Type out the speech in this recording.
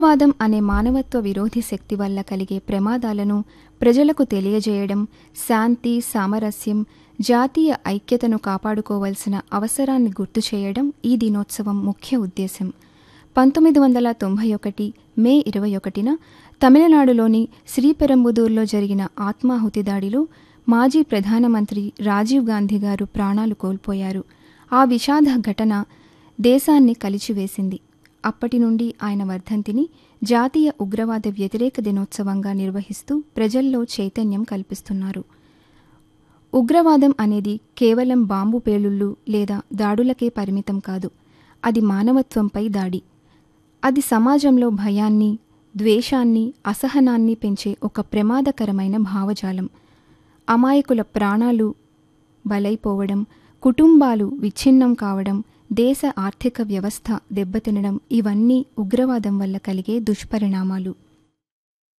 వాదం అనే మానవత్వ విరోధి శక్తి వల్ల కలిగే ప్రమాదాలను ప్రజలకు తెలియజేయడం శాంతి సామరస్యం జాతీయ ఐక్యతను కాపాడుకోవలసిన అవసరాన్ని గుర్తు చేయడం ఈ దినోత్సవం ముఖ్య ఉద్దేశం పంతొమ్మిది వందల తొంభై ఒకటి మే ఇరవై ఒకటిన తమిళనాడులోని శ్రీపెరంబుదూర్లో జరిగిన ఆత్మాహుతి దాడిలో మాజీ ప్రధానమంత్రి రాజీవ్ గాంధీ గారు ప్రాణాలు కోల్పోయారు ఆ విషాద ఘటన దేశాన్ని కలిచివేసింది అప్పటి నుండి ఆయన వర్ధంతిని జాతీయ ఉగ్రవాద వ్యతిరేక దినోత్సవంగా నిర్వహిస్తూ ప్రజల్లో చైతన్యం కల్పిస్తున్నారు ఉగ్రవాదం అనేది కేవలం బాంబు పేలుళ్ళు లేదా దాడులకే పరిమితం కాదు అది మానవత్వంపై దాడి అది సమాజంలో భయాన్ని ద్వేషాన్ని అసహనాన్ని పెంచే ఒక ప్రమాదకరమైన భావజాలం అమాయకుల ప్రాణాలు బలైపోవడం కుటుంబాలు విచ్ఛిన్నం కావడం దేశ ఆర్థిక వ్యవస్థ దెబ్బతినడం ఇవన్నీ ఉగ్రవాదం వల్ల కలిగే దుష్పరిణామాలు